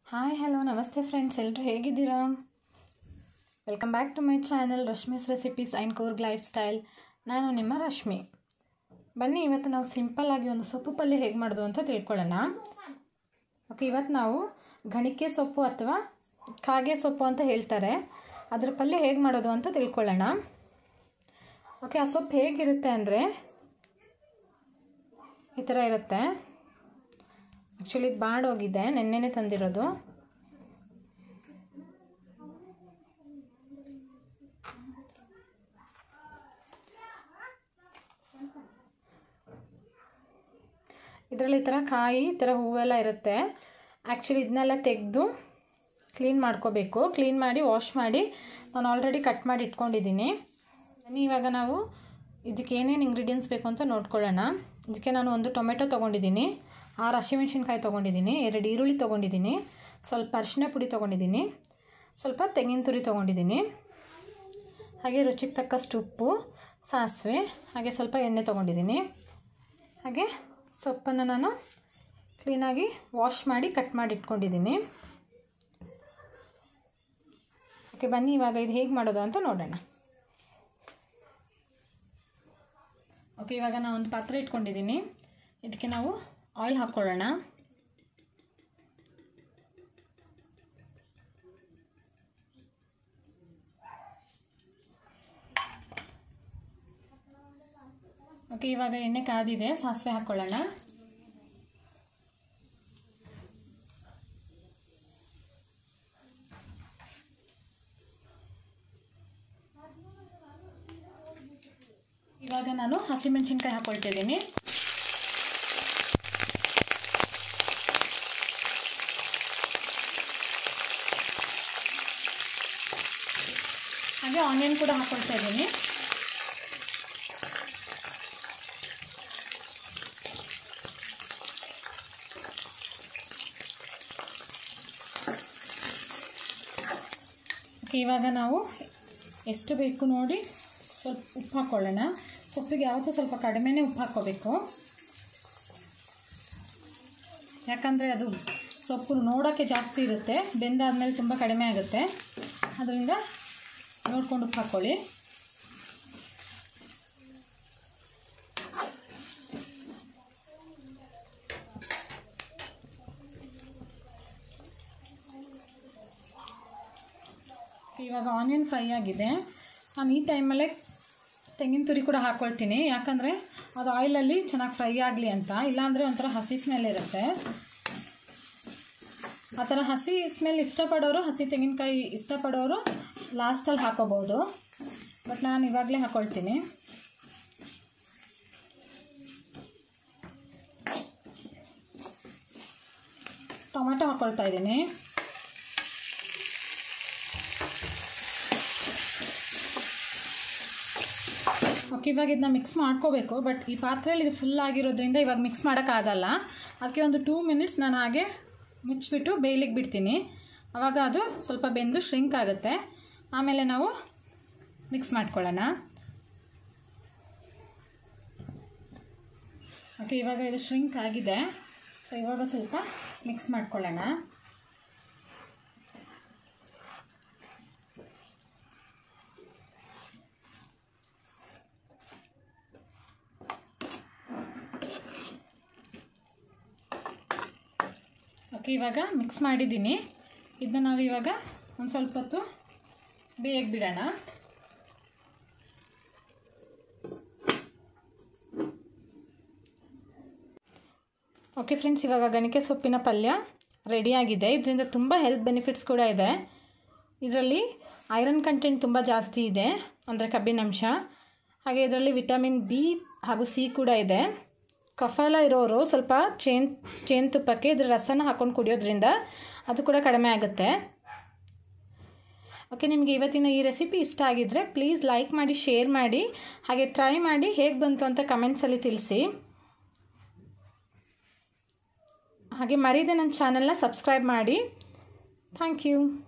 hi hello ನಮಸ್ತೆ friends ಎಲ್ಲರೂ ಹೇಗಿದ್ದೀರಾ welcome back to my channel Rashmi's recipes and Coorg lifestyle ನಾನು ನಿಮ್ಮ ರಶ್ಮಿ ಬನ್ನಿ ಇವತ್ತು ನಾವು ಸಿಂಪಲ್ಲಾಗಿ ಒಂದು ಸೊಪ್ಪು ಪಲ್ಯ ಹೇಗೆ ಮಾಡೋದು ಅಂತ ತಿಳ್ಕೊಳ್ಳೋಣ ಓಕೆ ಇವತ್ತು ನಾವು ಗಣಿಕೆ ಸೊಪ್ಪು ಅಥವಾ ಕಾಗೆ ಸೊಪ್ಪು ಅಂತ ಹೇಳ್ತಾರೆ ಅದರ ಪಲ್ಯ ಹೇಗೆ ಮಾಡೋದು ಅಂತ ತಿಳ್ಕೊಳ್ಳೋಣ ಓಕೆ ಆ ಸೊಪ್ಪು ಹೇಗಿರುತ್ತೆ ಅಂದರೆ ಈ ಥರ ಇರುತ್ತೆ ಆ್ಯಕ್ಚುಲಿ ಇದು ಬಾಡೋಗಿದೆ ನೆನ್ನೆನೆ ತಂದಿರೋದು ಇದರಲ್ಲಿ ಈ ಥರ ಕಾಯಿ ಈ ಥರ ಹೂವೆಲ್ಲ ಇರುತ್ತೆ ಆ್ಯಕ್ಚುಲಿ ಇದನ್ನೆಲ್ಲ ತೆಗೆದು ಕ್ಲೀನ್ ಮಾಡ್ಕೋಬೇಕು ಕ್ಲೀನ್ ಮಾಡಿ ವಾಶ್ ಮಾಡಿ ನಾನು ಆಲ್ರೆಡಿ ಕಟ್ ಮಾಡಿ ಇಟ್ಕೊಂಡಿದ್ದೀನಿ ಬನ್ನಿ ಇವಾಗ ನಾವು ಇದಕ್ಕೆ ಏನೇನು ಇಂಗ್ರೀಡಿಯೆಂಟ್ಸ್ ಬೇಕು ಅಂತ ನೋಡ್ಕೊಳ್ಳೋಣ ಇದಕ್ಕೆ ನಾನು ಒಂದು ಟೊಮೆಟೊ ತೊಗೊಂಡಿದ್ದೀನಿ ಆರು ಹಸಿಮೆಣ್ಸಿನ್ಕಾಯಿ ತೊಗೊಂಡಿದ್ದೀನಿ ಎರಡು ಈರುಳ್ಳಿ ತೊಗೊಂಡಿದ್ದೀನಿ ಸ್ವಲ್ಪ ಅರಿಶಿನ ಪುಡಿ ತೊಗೊಂಡಿದ್ದೀನಿ ಸ್ವಲ್ಪ ತೆಂಗಿನ ತುರಿ ತೊಗೊಂಡಿದ್ದೀನಿ ಹಾಗೆ ರುಚಿಗೆ ತಕ್ಕಷ್ಟು ಉಪ್ಪು ಸಾಸಿವೆ ಹಾಗೆ ಸ್ವಲ್ಪ ಎಣ್ಣೆ ತೊಗೊಂಡಿದ್ದೀನಿ ಹಾಗೆ ಸೊಪ್ಪನ್ನು ನಾನು ಕ್ಲೀನಾಗಿ ವಾಶ್ ಮಾಡಿ ಕಟ್ ಮಾಡಿ ಇಟ್ಕೊಂಡಿದ್ದೀನಿ ಓಕೆ ಬನ್ನಿ ಇವಾಗ ಇದು ಹೇಗೆ ಮಾಡೋದು ಅಂತ ನೋಡೋಣ ಓಕೆ ಇವಾಗ ನಾನು ಒಂದು ಪಾತ್ರೆ ಇಟ್ಕೊಂಡಿದ್ದೀನಿ ಇದಕ್ಕೆ ನಾವು ಆಯಿಲ್ ಹಾಕ್ಕೊಳ್ಳೋಣ ಓಕೆ ಇವಾಗ ಎಣ್ಣೆ ಕಾದಿದೆ ಸಾಸಿವೆ ಹಾಕ್ಕೊಳ್ಳೋಣ ಇವಾಗ ನಾನು ಹಸಿಮೆಣಸಿನ್ಕಾಯಿ ಹಾಕ್ಕೊಳ್ತಾ ಇದ್ದೀನಿ ಹಾಗೆ ಆನಿಯನ್ ಕೂಡ ಹಾಕ್ಕೊಳ್ತಾ ಇದ್ದೀನಿ ಓಕೆ ಇವಾಗ ನಾವು ಎಷ್ಟು ಬೇಕು ನೋಡಿ ಸ್ವಲ್ಪ ಉಪ್ಪು ಹಾಕ್ಕೊಳ್ಳೋಣ ಸೊಪ್ಪಿಗೆ ಯಾವತ್ತೂ ಸ್ವಲ್ಪ ಕಡಿಮೆನೇ ಉಪ್ಪು ಹಾಕ್ಕೋಬೇಕು ಯಾಕಂದರೆ ಅದು ಸೊಪ್ಪು ನೋಡೋಕ್ಕೆ ಜಾಸ್ತಿ ಇರುತ್ತೆ ಬೆಂದಾದ್ಮೇಲೆ ತುಂಬ ಕಡಿಮೆ ಆಗುತ್ತೆ ಅದರಿಂದ ನೋಡ್ಕೊಂಡು ಉಪ್ಪು ಹಾಕ್ಕೊಳ್ಳಿ ಇವಾಗ ಆನಿಯನ್ ಫ್ರೈ ಆಗಿದೆ ನಾನು ಈ ಟೈಮಲ್ಲೇ ತೆಂಗಿನ ತುರಿ ಕೂಡ ಹಾಕ್ಕೊಳ್ತೀನಿ ಯಾಕಂದರೆ ಅದು ಆಯಿಲಲ್ಲಿ ಚೆನ್ನಾಗಿ ಫ್ರೈ ಆಗಲಿ ಅಂತ ಇಲ್ಲಾಂದರೆ ಒಂಥರ ಹಸಿ ಸ್ಮೆಲ್ ಇರುತ್ತೆ ಆ ಥರ ಹಸಿ ಸ್ಮೆಲ್ ಇಷ್ಟಪಡೋರು ಹಸಿ ತೆಂಗಿನಕಾಯಿ ಇಷ್ಟಪಡೋರು ಲಾಸ್ಟಲ್ಲಿ ಹಾಕೋಬೋದು ಬಟ್ ನಾನು ಇವಾಗಲೇ ಹಾಕ್ಕೊಳ್ತೀನಿ ಟೊಮೆಟೊ ಹಾಕ್ಕೊಳ್ತಾ ಇದ್ದೀನಿ ಓಕೆ ಇವಾಗ ಇದನ್ನ ಮಿಕ್ಸ್ ಮಾಡ್ಕೋಬೇಕು ಬಟ್ ಈ ಪಾತ್ರೆಯಲ್ಲಿ ಇದು ಫುಲ್ ಆಗಿರೋದ್ರಿಂದ ಇವಾಗ ಮಿಕ್ಸ್ ಮಾಡೋಕ್ಕಾಗಲ್ಲ ಅದಕ್ಕೆ ಒಂದು ಟೂ ಮಿನಿಟ್ಸ್ ನಾನು ಹಾಗೆ ಮುಚ್ಚಿಬಿಟ್ಟು ಬೇಯಲಿಕ್ಕೆ ಬಿಡ್ತೀನಿ ಆವಾಗ ಅದು ಸ್ವಲ್ಪ ಬೆಂದು ಶ್ರಿಂಕ್ ಆಗುತ್ತೆ ಆಮೇಲೆ ನಾವು ಮಿಕ್ಸ್ ಮಾಡ್ಕೊಳ್ಳೋಣ ಓಕೆ ಇವಾಗ ಇದು ಶ್ರಿಂಕ್ ಆಗಿದೆ ಸೊ ಇವಾಗ ಸ್ವಲ್ಪ ಮಿಕ್ಸ್ ಮಾಡ್ಕೊಳ್ಳೋಣ ಓಕೆ ಇವಾಗ ಮಿಕ್ಸ್ ಮಾಡಿದ್ದೀನಿ ಇದನ್ನ ನಾವು ಇವಾಗ ಒಂದು ಸ್ವಲ್ಪ ಹೊತ್ತು ಬೇಯಕ್ಕೆ ಬಿಡೋಣ ಓಕೆ ಫ್ರೆಂಡ್ಸ್ ಇವಾಗ ಗಣಿಕೆ ಸೊಪ್ಪಿನ ಪಲ್ಯ ರೆಡಿಯಾಗಿದೆ ಇದರಿಂದ ತುಂಬ ಹೆಲ್ತ್ ಬೆನಿಫಿಟ್ಸ್ ಕೂಡ ಇದೆ ಇದರಲ್ಲಿ ಐರನ್ ಕಂಟೆಂಟ್ ತುಂಬ ಜಾಸ್ತಿ ಇದೆ ಅಂದರೆ ಕಬ್ಬಿನಾಂಶ ಹಾಗೆ ಇದರಲ್ಲಿ ವಿಟಮಿನ್ ಬಿ ಹಾಗೂ ಸಿ ಕೂಡ ಇದೆ ಕಫ ಎಲ್ಲ ಇರೋರು ಸ್ವಲ್ಪ ಚೇನ್ ಚೇನ್ ತುಪ್ಪಕ್ಕೆ ಇದ್ರ ರಸನ ಹಾಕ್ಕೊಂಡು ಕುಡಿಯೋದ್ರಿಂದ ಅದು ಕೂಡ ಕಡಿಮೆ ಆಗುತ್ತೆ ಓಕೆ ನಿಮಗೆ ಇವತ್ತಿನ ಈ ರೆಸಿಪಿ ಇಷ್ಟ ಆಗಿದ್ದರೆ ಪ್ಲೀಸ್ ಲೈಕ್ ಮಾಡಿ ಶೇರ್ ಮಾಡಿ ಹಾಗೆ ಟ್ರೈ ಮಾಡಿ ಹೇಗೆ ಬಂತು ಅಂತ ಕಮೆಂಟ್ಸಲ್ಲಿ ತಿಳಿಸಿ ಹಾಗೆ ಮರೀದೆ ನನ್ನ ಚಾನಲ್ನ ಸಬ್ಸ್ಕ್ರೈಬ್ ಮಾಡಿ ಥ್ಯಾಂಕ್ ಯು